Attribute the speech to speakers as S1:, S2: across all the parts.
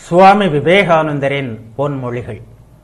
S1: சுவாமி விவேகானந்தரின் பொன்மொழிகள்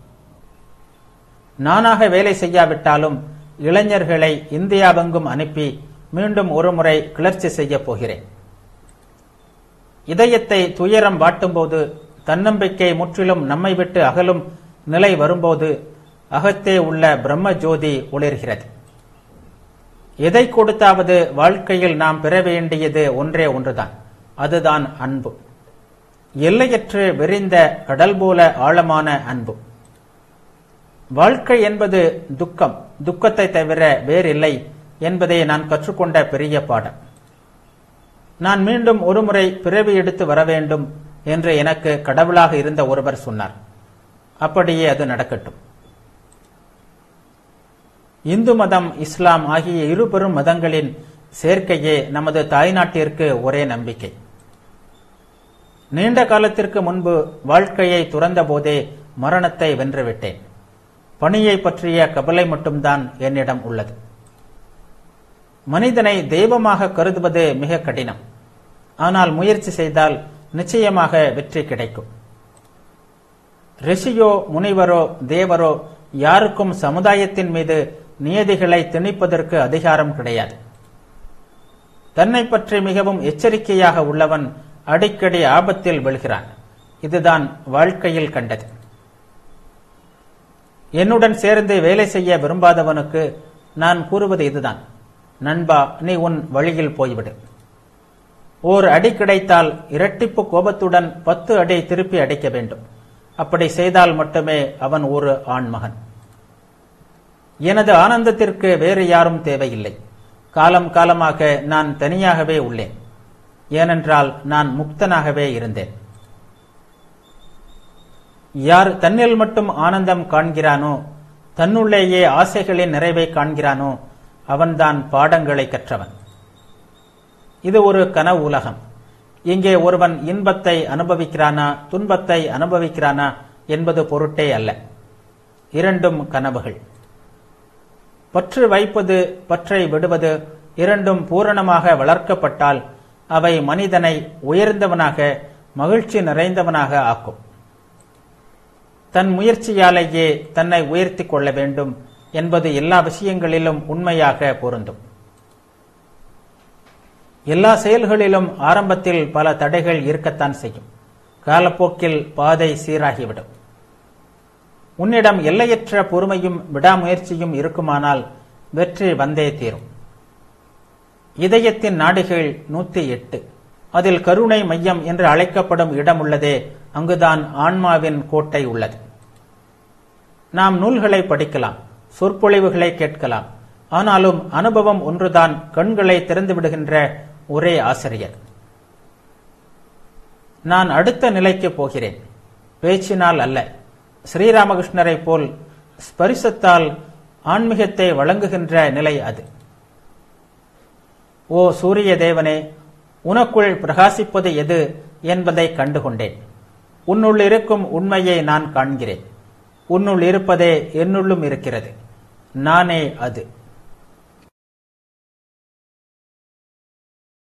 S1: நானாக வேலை செய்யாவிட்டாலும் இளைஞர்களை இந்தியாவெங்கும் அனுப்பி மீண்டும் ஒருமுறை கிளர்ச்சி செய்யப் போகிறேன் இதயத்தை துயரம் வாட்டும்போது தன்னம்பிக்கை முற்றிலும் நம்மை விட்டு அகலும் நிலை வரும்போது அகத்தே உள்ள பிரம்ம ஜோதி ஒளிர்கிறது எதை கொடுத்தாவது வாழ்க்கையில் நாம் பெற வேண்டியது ஒன்றே ஒன்றுதான் அதுதான் அன்பு எல்லையற்று விரிந்த கடல் போல ஆழமான அன்பு வாழ்க்கை என்பது துக்கம் துக்கத்தை தவிர வேறில்லை என்பதை நான் கற்றுக்கொண்ட பெரிய பாடம் நான் மீண்டும் ஒருமுறை பிறவி எடுத்து வர வேண்டும் என்று எனக்கு கடவுளாக இருந்த ஒருவர் சொன்னார் அப்படியே அது நடக்கட்டும் இந்து மதம் இஸ்லாம் ஆகிய இரு பெரும் மதங்களின் சேர்க்கையே நமது தாய்நாட்டிற்கு ஒரே நம்பிக்கை நீண்ட காலத்திற்கு முன்பு வாழ்க்கையை துறந்த போதே மரணத்தை வென்றுவிட்டேன் பணியை பற்றிய கவலை மட்டும்தான் என்னிடம் உள்ளது மனிதனை தெய்வமாக கருதுவது மிக கடினம் ஆனால் முயற்சி செய்தால் நிச்சயமாக வெற்றி கிடைக்கும் ரிஷியோ முனிவரோ தேவரோ யாருக்கும் சமுதாயத்தின் மீது நியதிகளை திணிப்பதற்கு அதிகாரம் கிடையாது தன்னை பற்றி மிகவும் எச்சரிக்கையாக உள்ளவன் அடிக்கடி ஆபத்தில் விழுகிறான் இதுதான் வாழ்க்கையில் கண்டது என்னுடன் சேர்ந்து வேலை செய்ய விரும்பாதவனுக்கு நான் கூறுவது இதுதான் நண்பா நீ உன் வழியில் போய்விடு ஓர் அடி கிடைத்தால் இரட்டிப்பு கோபத்துடன் பத்து அடி திருப்பி அடிக்க வேண்டும் அப்படி செய்தால் மட்டுமே அவன் ஒரு ஆண்மகன் எனது ஆனந்தத்திற்கு வேறு யாரும் தேவையில்லை காலம் காலமாக நான் தனியாகவே உள்ளேன் ஏனென்றால் நான் முக்தனாகவே இருந்தேன் யார் தன்னில் மட்டும் ஆனந்தம் காண்கிறானோ தன்னுள்ளேயே ஆசைகளின் நிறைவை காண்கிறானோ அவன்தான் பாடங்களை கற்றவன் இது ஒரு கனவு உலகம் இங்கே ஒருவன் இன்பத்தை அனுபவிக்கிறானா துன்பத்தை அனுபவிக்கிறானா என்பது பொருட்டே அல்ல இரண்டும் கனவுகள் பற்று வைப்பது பற்றை விடுவது இரண்டும் பூரணமாக வளர்க்கப்பட்டால் அவை மனிதனை உயர்ந்தவனாக மகிழ்ச்சி நிறைந்தவனாக ஆக்கும் தன் முயற்சியாலேயே தன்னை உயர்த்தி கொள்ள வேண்டும் என்பது எல்லா விஷயங்களிலும் உண்மையாக பொருந்தும் எல்லா செயல்களிலும் ஆரம்பத்தில் பல தடைகள் இருக்கத்தான் செய்யும் காலப்போக்கில் பாதை சீராகிவிடும் உன்னிடம் எல்லையற்ற பொறுமையும் விடாமுயற்சியும் இருக்குமானால் வெற்றி வந்தே தீரும் இதயத்தின் நாடுகள் நூத்தி எட்டு அதில் கருணை மையம் என்று அழைக்கப்படும் இடம் உள்ளதே அங்குதான் ஆன்மாவின் கோட்டை உள்ளது நாம் நூல்களை படிக்கலாம் சொற்பொழிவுகளை கேட்கலாம் ஆனாலும் அனுபவம் ஒன்றுதான் கண்களை திறந்து விடுகின்ற ஒரே ஆசிரியர் நான் அடுத்த நிலைக்கு போகிறேன் பேச்சினால் அல்ல ஸ்ரீராமகிருஷ்ணரை போல் ஸ்பரிசத்தால் ஆன்மீகத்தை வழங்குகின்ற நிலை அது ஓ சூரிய தேவனே உனக்குள் பிரகாசிப்பது எது என்பதை கண்டுகொண்டேன் உன்னுள் இருக்கும் உண்மையை நான் காண்கிறேன் உன்னுள் இருப்பதே என்னுள்ளும் இருக்கிறது நானே அது